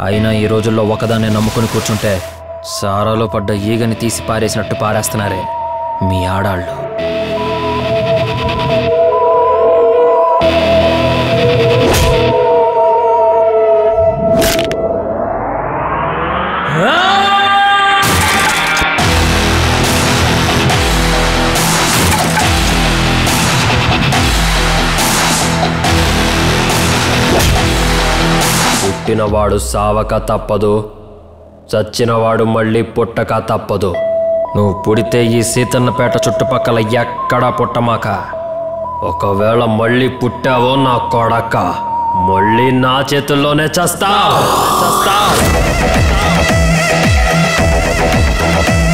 అయినా ఈ రోజుల్లో ఒకదాన్ని నమ్ముకుని కూర్చుంటే సారాలో పడ్డ ఈగని తీసి పారేసినట్టు పారేస్తున్నారే మీ ఆడాళ్ళు పుట్టినవాడు సావక తప్పదు చచ్చినవాడు మళ్ళీ పుట్టక తప్పదు నువ్వు పుడితే ఈ సీతన్నపేట చుట్టుపక్కల ఎక్కడా పుట్టమాక ఒకవేళ మళ్ళీ పుట్టావో నా కొడక మళ్ళీ నా చేతుల్లోనే చస్తా చస్తా